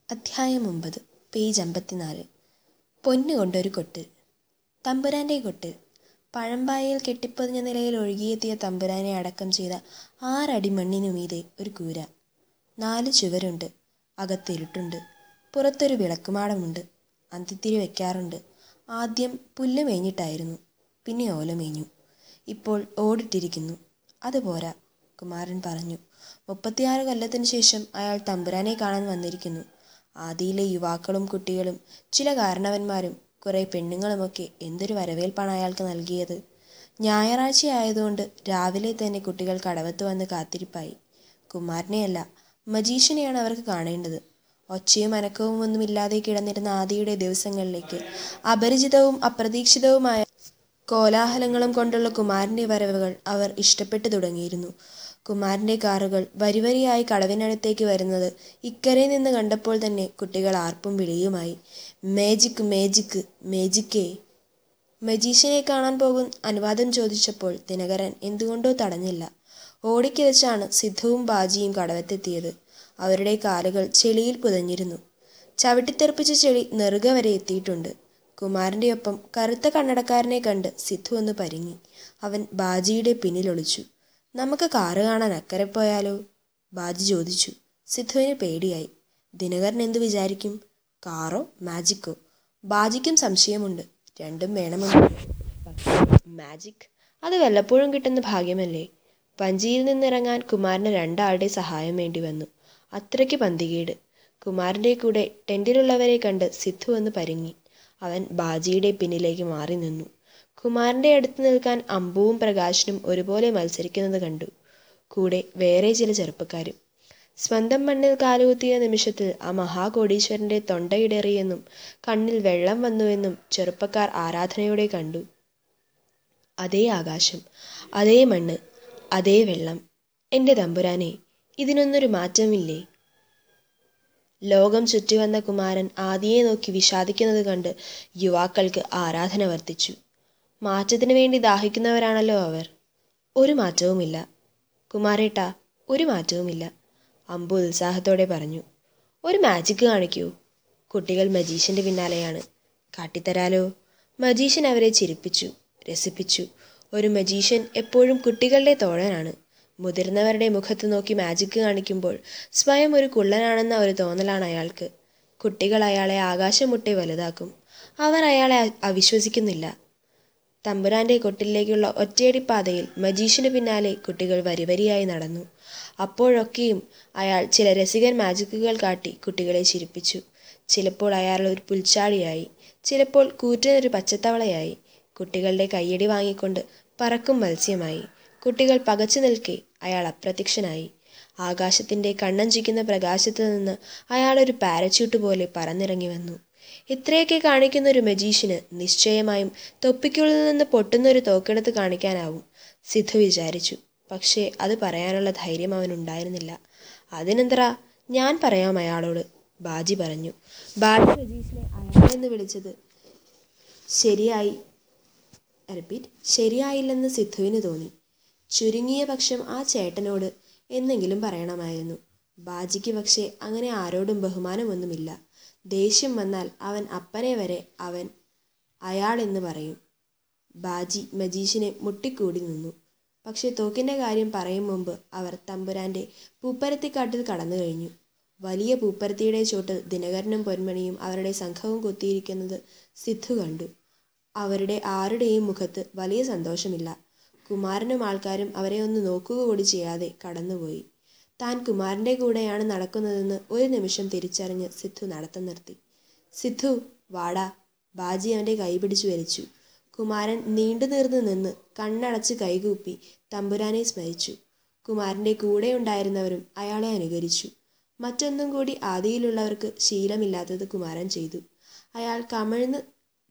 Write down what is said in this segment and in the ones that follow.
അധ്യായം ഒമ്പത് പേജ് അമ്പത്തിനാല് പൊന്നുകൊണ്ടൊരു കൊട്ട് തമ്പുരാൻ്റെ കൊട്ട് പഴമ്പായയിൽ കെട്ടിപ്പൊതിഞ്ഞ നിലയിൽ ഒഴുകിയെത്തിയ തമ്പുരാനെ അടക്കം ചെയ്ത ആറടി മണ്ണിനു മീതെ ഒരു കൂര നാല് ചുവരുണ്ട് അകത്തിരുട്ടുണ്ട് പുറത്തൊരു വിളക്കുമാടമുണ്ട് അന്തിത്തിരി വയ്ക്കാറുണ്ട് ആദ്യം പുല്ല് മേഞ്ഞിട്ടായിരുന്നു പിന്നെ ഓല മേഞ്ഞു ഇപ്പോൾ ഓടിട്ടിരിക്കുന്നു അതുപോരാ കുമാരൻ പറഞ്ഞു മുപ്പത്തിയാറ് കൊല്ലത്തിന് ശേഷം അയാൾ തമ്പുരാനെ കാണാൻ വന്നിരിക്കുന്നു ആദിയിലെ യുവാക്കളും കുട്ടികളും ചില കാരണവന്മാരും കുറേ പെണ്ണുങ്ങളുമൊക്കെ എന്തൊരു വരവേൽപ്പാണ് അയാൾക്ക് നൽകിയത് ഞായറാഴ്ച ആയതുകൊണ്ട് രാവിലെ തന്നെ കുട്ടികൾ കടവത്ത് വന്ന് കാത്തിരിപ്പായി കുമാരനെയല്ല മജീഷ്യനെയാണ് അവർക്ക് കാണേണ്ടത് ഒച്ചയും അനക്കവും ഒന്നുമില്ലാതെ കിടന്നിരുന്ന ആദിയുടെ ദിവസങ്ങളിലേക്ക് അപരിചിതവും അപ്രതീക്ഷിതവുമായ കോലാഹലങ്ങളും കൊണ്ടുള്ള കുമാരൻ്റെ വരവുകൾ അവർ ഇഷ്ടപ്പെട്ടു തുടങ്ങിയിരുന്നു കുമാരൻ്റെ കാറുകൾ വരിവരിയായി കടവിനടുത്തേക്ക് വരുന്നത് ഇക്കരെ നിന്ന് കണ്ടപ്പോൾ തന്നെ കുട്ടികൾ ആർപ്പും വിളിയുമായി മേജിക് മേജിക് മേജിക്കേ മജീഷ്യനെ കാണാൻ പോകും അനുവാദം ചോദിച്ചപ്പോൾ ദിനകരൻ എന്തുകൊണ്ടോ തടഞ്ഞില്ല ഓടിക്കിതച്ചാണ് സിദ്ധുവും ബാജിയും കടവത്തെത്തിയത് അവരുടെ കാലുകൾ ചെളിയിൽ പുതഞ്ഞിരുന്നു ചവിട്ടിത്തെറിപ്പിച്ച ചെളി നെറുക വരെ എത്തിയിട്ടുണ്ട് കുമാരൻ്റെ ഒപ്പം കറുത്ത കണ്ണടക്കാരനെ കണ്ട് സിദ്ധു ഒന്ന് പരിങ്ങി അവൻ ബാജിയുടെ പിന്നിലൊളിച്ചു നമുക്ക് കാറ് കാണാൻ അക്കരെ പോയാലോ ബാജി ചോദിച്ചു സിദ്ധുവിന് പേടിയായി ദിനകരൻ എന്തു വിചാരിക്കും കാറോ മാജിക്കോ ബാജിക്കും സംശയമുണ്ട് രണ്ടും വേണമെന്ന് മാജിക് അത് വല്ലപ്പോഴും കിട്ടുന്ന ഭാഗ്യമല്ലേ വഞ്ചിയിൽ നിന്നിറങ്ങാൻ കുമാരന് രണ്ടാളുടെ സഹായം വേണ്ടി വന്നു അത്രയ്ക്ക് പന്തികേട് കുമാരൻ്റെ കൂടെ ടെൻറ്റിലുള്ളവരെ കണ്ട് സിദ്ധു എന്ന് പരിങ്ങി അവൻ ബാജിയുടെ പിന്നിലേക്ക് മാറി നിന്നു കുമാരൻ്റെ അടുത്ത് നിൽക്കാൻ അമ്പുവും പ്രകാശനും ഒരുപോലെ മത്സരിക്കുന്നത് കണ്ടു കൂടെ വേറെ ചില ചെറുപ്പക്കാരും സ്വന്തം മണ്ണിൽ കാലുകുത്തിയ നിമിഷത്തിൽ ആ മഹാകോടീശ്വരൻ്റെ തൊണ്ടയിടറിയെന്നും കണ്ണിൽ വെള്ളം വന്നുവെന്നും ചെറുപ്പക്കാർ ആരാധനയോടെ കണ്ടു അതേ ആകാശം അതേ മണ്ണ് അതേ വെള്ളം എൻ്റെ തമ്പുരാനെ ഇതിനൊന്നൊരു മാറ്റമില്ലേ ലോകം ചുറ്റിവന്ന കുമാരൻ ആദിയെ നോക്കി വിഷാദിക്കുന്നത് കണ്ട് യുവാക്കൾക്ക് ആരാധന വർദ്ധിച്ചു മാറ്റത്തിനു വേണ്ടി ദാഹിക്കുന്നവരാണല്ലോ അവർ ഒരു മാറ്റവുമില്ല കുമാരേട്ട ഒരു മാറ്റവുമില്ല അമ്പു ഉത്സാഹത്തോടെ പറഞ്ഞു ഒരു മാജിക് കാണിക്കൂ കുട്ടികൾ മജീഷ്യൻ്റെ പിന്നാലെയാണ് കാട്ടിത്തരാലോ മജീഷ്യൻ അവരെ ചിരിപ്പിച്ചു രസിപ്പിച്ചു ഒരു മജീഷ്യൻ എപ്പോഴും കുട്ടികളുടെ തോഴനാണ് മുതിർന്നവരുടെ മുഖത്ത് നോക്കി മാജിക് കാണിക്കുമ്പോൾ സ്വയം ഒരു കുള്ളനാണെന്ന ഒരു തോന്നലാണ് അയാൾക്ക് കുട്ടികൾ അയാളെ ആകാശം മുട്ടെ വലുതാക്കും അവർ അയാളെ അവിശ്വസിക്കുന്നില്ല തമ്പുരാന്റെ കൊട്ടിലേക്കുള്ള ഒറ്റയടിപ്പാതയിൽ മജീഷ്യന് പിന്നാലെ കുട്ടികൾ വരിവരിയായി നടന്നു അപ്പോഴൊക്കെയും അയാൾ ചില രസികൻ മാജിക്കുകൾ കാട്ടി കുട്ടികളെ ചിരിപ്പിച്ചു ചിലപ്പോൾ അയാൾ ഒരു പുൽച്ചാടിയായി ചിലപ്പോൾ കൂറ്റനൊരു പച്ചത്തവളയായി കുട്ടികളുടെ കയ്യടി വാങ്ങിക്കൊണ്ട് പറക്കും മത്സ്യമായി കുട്ടികൾ പകച്ചു നിൽക്കെ അയാൾ അപ്രത്യക്ഷനായി ആകാശത്തിൻ്റെ കണ്ണഞ്ചിക്കുന്ന പ്രകാശത്തു നിന്ന് അയാൾ ഒരു പാരച്യൂട്ട് പോലെ പറന്നിറങ്ങി വന്നു ഇത്രയൊക്കെ കാണിക്കുന്ന ഒരു മജീഷ്യന് നിശ്ചയമായും തൊപ്പിക്കുള്ളിൽ നിന്ന് പൊട്ടുന്നൊരു തോക്കെടുത്ത് കാണിക്കാനാവും സിദ്ധു വിചാരിച്ചു പക്ഷേ അത് പറയാനുള്ള ധൈര്യം അവനുണ്ടായിരുന്നില്ല അതിനെന്തറാ ഞാൻ പറയാം അയാളോട് ബാജി പറഞ്ഞു ബാജി മജീഷിനെ അയാളെന്ന് വിളിച്ചത് ശരിയായി റിപ്പീറ്റ് ശരിയായില്ലെന്ന് സിദ്ധുവിന് തോന്നി ചുരുങ്ങിയ പക്ഷം ആ ചേട്ടനോട് എന്നെങ്കിലും പറയണമായിരുന്നു ബാജിക്ക് പക്ഷേ അങ്ങനെ ആരോടും ബഹുമാനമൊന്നുമില്ല ദേഷ്യം വന്നാൽ അവൻ അപ്പനെ വരെ അവൻ അയാൾ എന്ന് പറയും ബാജി മജീഷിനെ മുട്ടിക്കൂടി നിന്നു പക്ഷേ തോക്കിൻ്റെ കാര്യം പറയും മുമ്പ് അവർ തമ്പുരാൻ്റെ പൂപ്പരത്തിക്കാട്ടിൽ കടന്നു കഴിഞ്ഞു വലിയ പൂപ്പരത്തിയുടെ ചോട്ടിൽ ദിനകരനും പൊന്മണിയും അവരുടെ സംഘവും കൊത്തിയിരിക്കുന്നത് സിദ്ധു കണ്ടു അവരുടെ ആരുടെയും മുഖത്ത് വലിയ സന്തോഷമില്ല കുമാരനും ആൾക്കാരും അവരെ ഒന്ന് നോക്കുക കൂടി ചെയ്യാതെ കടന്നുപോയി താൻ കുമാരൻ്റെ കൂടെയാണ് നടക്കുന്നതെന്ന് ഒരു നിമിഷം തിരിച്ചറിഞ്ഞ് സിദ്ധു നടത്തം നിർത്തി സിദ്ധു വാടാ ബാജി അവൻ്റെ കൈ പിടിച്ചു വലിച്ചു കുമാരൻ നീണ്ടു നീർന്നു നിന്ന് കണ്ണടച്ച് കൈകൂപ്പി തമ്പുരാനെ സ്മരിച്ചു കുമാരൻ്റെ കൂടെ ഉണ്ടായിരുന്നവരും അയാളെ അനുകരിച്ചു മറ്റൊന്നും കൂടി ആദിയിലുള്ളവർക്ക് ശീലമില്ലാത്തത് കുമാരൻ ചെയ്തു അയാൾ കമിഴ്ന്ന്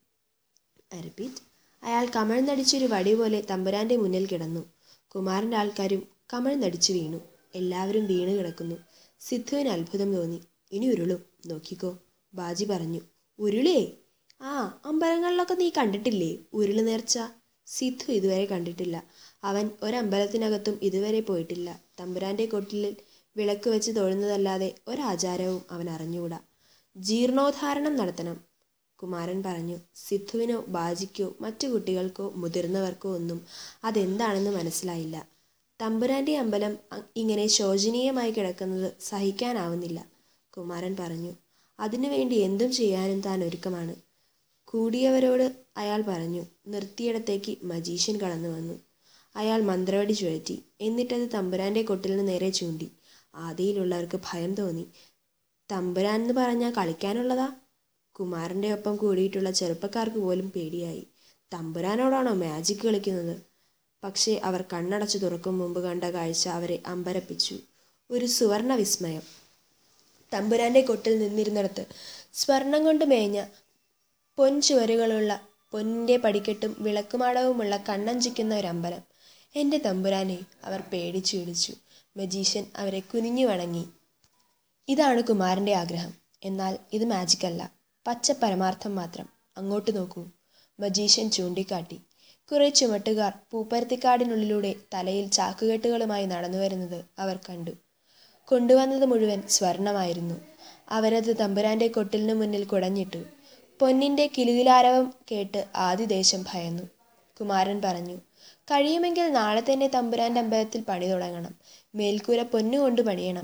റിപ്പീറ്റ് അയാൾ കമിഴ്ന്നടിച്ചൊരു വടി പോലെ തമ്പുരാന്റെ മുന്നിൽ കിടന്നു കുമാരൻ്റെ ആൾക്കാരും കമിഴ്ന്നടിച്ചു വീണു എല്ലാവരും വീണ് കിടക്കുന്നു സിദ്ധുവിന് അത്ഭുതം തോന്നി ഇനി ഉരുളും നോക്കിക്കോ ബാജി പറഞ്ഞു ഉരുളേ ആ അമ്പലങ്ങളിലൊക്കെ നീ കണ്ടിട്ടില്ലേ ഉരുള് നേർച്ച സിദ്ധു ഇതുവരെ കണ്ടിട്ടില്ല അവൻ ഒരമ്പലത്തിനകത്തും ഇതുവരെ പോയിട്ടില്ല തമ്പുരാന്റെ കൊട്ടിലിൽ വിളക്ക് വെച്ച് തൊഴുന്നതല്ലാതെ ഒരാചാരവും അവൻ അറിഞ്ഞുകൂടാ ജീർണോദ്ധാരണം നടത്തണം കുമാരൻ പറഞ്ഞു സിദ്ധുവിനോ ബാജിക്കോ മറ്റു കുട്ടികൾക്കോ മുതിർന്നവർക്കോ ഒന്നും അതെന്താണെന്ന് മനസ്സിലായില്ല തമ്പുരാന്റെ അമ്പലം അ- ഇങ്ങനെ ശോചനീയമായി കിടക്കുന്നത് സഹിക്കാനാവുന്നില്ല കുമാരൻ പറഞ്ഞു അതിനുവേണ്ടി എന്തും ചെയ്യാനും താൻ ഒരുക്കമാണ് കൂടിയവരോട് അയാൾ പറഞ്ഞു നിർത്തിയിടത്തേക്ക് മജീഷ്യൻ കടന്നു വന്നു അയാൾ മന്ത്രവടി ചുഴറ്റി എന്നിട്ടത് തമ്പുരാന്റെ കൊട്ടിലിന് നേരെ ചൂണ്ടി ആദിയിലുള്ളവർക്ക് ഭയം തോന്നി തമ്പുരാൻ എന്ന് പറഞ്ഞാൽ കളിക്കാനുള്ളതാ കുമാരന്റെ ഒപ്പം കൂടിയിട്ടുള്ള ചെറുപ്പക്കാർക്ക് പോലും പേടിയായി തമ്പുരാനോടാണോ മാജിക് കളിക്കുന്നത് പക്ഷേ അവർ കണ്ണടച്ചു തുറക്കും മുമ്പ് കണ്ട കാഴ്ച അവരെ അമ്പരപ്പിച്ചു ഒരു സുവർണ വിസ്മയം തമ്പുരാന്റെ കൊട്ടിൽ നിന്നിരുന്നിടത്ത് സ്വർണം കൊണ്ട് മേഞ്ഞ പൊൻചുവരുകളുള്ള പൊന്നിന്റെ പടിക്കെട്ടും വിളക്കുമാടവുമുള്ള കണ്ണഞ്ചിക്കുന്ന ഒരു അമ്പലം എൻ്റെ തമ്പുരാനെ അവർ പേടിച്ചു വിളിച്ചു മജീഷ്യൻ അവരെ കുനിഞ്ഞു വണങ്ങി ഇതാണ് കുമാരന്റെ ആഗ്രഹം എന്നാൽ ഇത് മാജിക് അല്ല പച്ച പരമാർത്ഥം മാത്രം അങ്ങോട്ട് നോക്കൂ മജീഷ്യൻ ചൂണ്ടിക്കാട്ടി കുറെ ചുമട്ടുകാർ പൂപ്പരത്തിക്കാടിനുള്ളിലൂടെ തലയിൽ ചാക്കുകെട്ടുകളുമായി നടന്നു വരുന്നത് അവർ കണ്ടു കൊണ്ടുവന്നത് മുഴുവൻ സ്വർണമായിരുന്നു അവരത് തമ്പുരാന്റെ കൊട്ടിലിനു മുന്നിൽ കുടഞ്ഞിട്ടു പൊന്നിന്റെ കിലുകിലാരവം കേട്ട് ആദിദേശം ഭയന്നു കുമാരൻ പറഞ്ഞു കഴിയുമെങ്കിൽ നാളെ തന്നെ തമ്പുരാന്റെ അമ്പലത്തിൽ പണി തുടങ്ങണം മേൽക്കൂര പൊന്നുകൊണ്ട് പണിയണം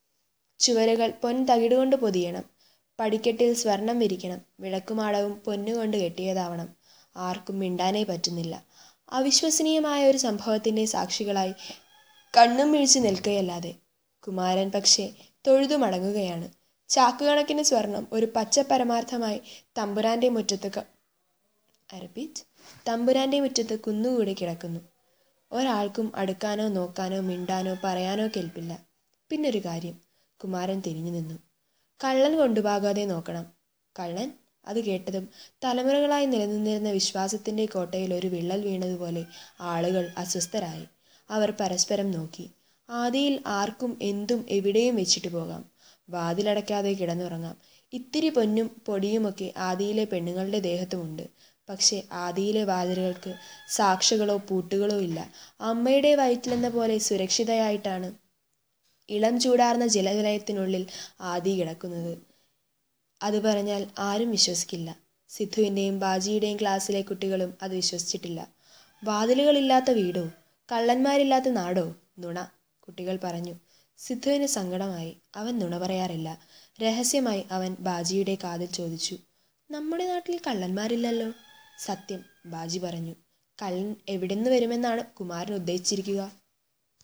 ചുവരുകൾ പൊൻ തകിടുകൊണ്ട് പൊതിയണം പടിക്കെട്ടിൽ സ്വർണം വിരിക്കണം വിളക്കുമാടവും പൊന്നുകൊണ്ട് കെട്ടിയതാവണം ആർക്കും മിണ്ടാനേ പറ്റുന്നില്ല അവിശ്വസനീയമായ ഒരു സംഭവത്തിന്റെ സാക്ഷികളായി കണ്ണും മിഴിച്ച് നിൽക്കുകയല്ലാതെ കുമാരൻ പക്ഷേ തൊഴുതു മടങ്ങുകയാണ് ചാക്കുകണക്കിന് സ്വർണം ഒരു പച്ച പരമാർത്ഥമായി തമ്പുരാന്റെ മുറ്റത്ത് ക- I repeat, തമ്പുരാന്റെ മുറ്റത്ത് കുന്നുകൂടി കിടക്കുന്നു ഒരാൾക്കും അടുക്കാനോ നോക്കാനോ മിണ്ടാനോ പറയാനോ കേൾപ്പില്ല പിന്നൊരു കാര്യം കുമാരൻ തിരിഞ്ഞു നിന്നു കള്ളൻ കൊണ്ടുപോകാതെ നോക്കണം കള്ളൻ അത് കേട്ടതും തലമുറകളായി നിലനിന്നിരുന്ന വിശ്വാസത്തിന്റെ കോട്ടയിൽ ഒരു വിള്ളൽ വീണതുപോലെ ആളുകൾ അസ്വസ്ഥരായി അവർ പരസ്പരം നോക്കി ആദിയിൽ ആർക്കും എന്തും എവിടെയും വെച്ചിട്ട് പോകാം വാതിലടയ്ക്കാതെ കിടന്നുറങ്ങാം ഇത്തിരി പൊന്നും പൊടിയുമൊക്കെ ആദിയിലെ പെണ്ണുങ്ങളുടെ ദേഹത്തുമുണ്ട് പക്ഷേ ആദിയിലെ വാതിലുകൾക്ക് സാക്ഷികളോ പൂട്ടുകളോ ഇല്ല അമ്മയുടെ വയറ്റിലെന്ന പോലെ സുരക്ഷിതയായിട്ടാണ് ഇളം ചൂടാർന്ന ജലനിലയത്തിനുള്ളിൽ ആദി കിടക്കുന്നത് അത് പറഞ്ഞാൽ ആരും വിശ്വസിക്കില്ല സിദ്ധുവിൻ്റെയും ബാജിയുടെയും ക്ലാസ്സിലെ കുട്ടികളും അത് വിശ്വസിച്ചിട്ടില്ല വാതിലുകളില്ലാത്ത വീടോ കള്ളന്മാരില്ലാത്ത നാടോ നുണ കുട്ടികൾ പറഞ്ഞു സിദ്ധുവിന് സങ്കടമായി അവൻ നുണ പറയാറില്ല രഹസ്യമായി അവൻ ബാജിയുടെ കാതിൽ ചോദിച്ചു നമ്മുടെ നാട്ടിൽ കള്ളന്മാരില്ലല്ലോ സത്യം ബാജി പറഞ്ഞു കള്ളൻ എവിടെന്ന് വരുമെന്നാണ് കുമാരൻ ഉദ്ദേശിച്ചിരിക്കുക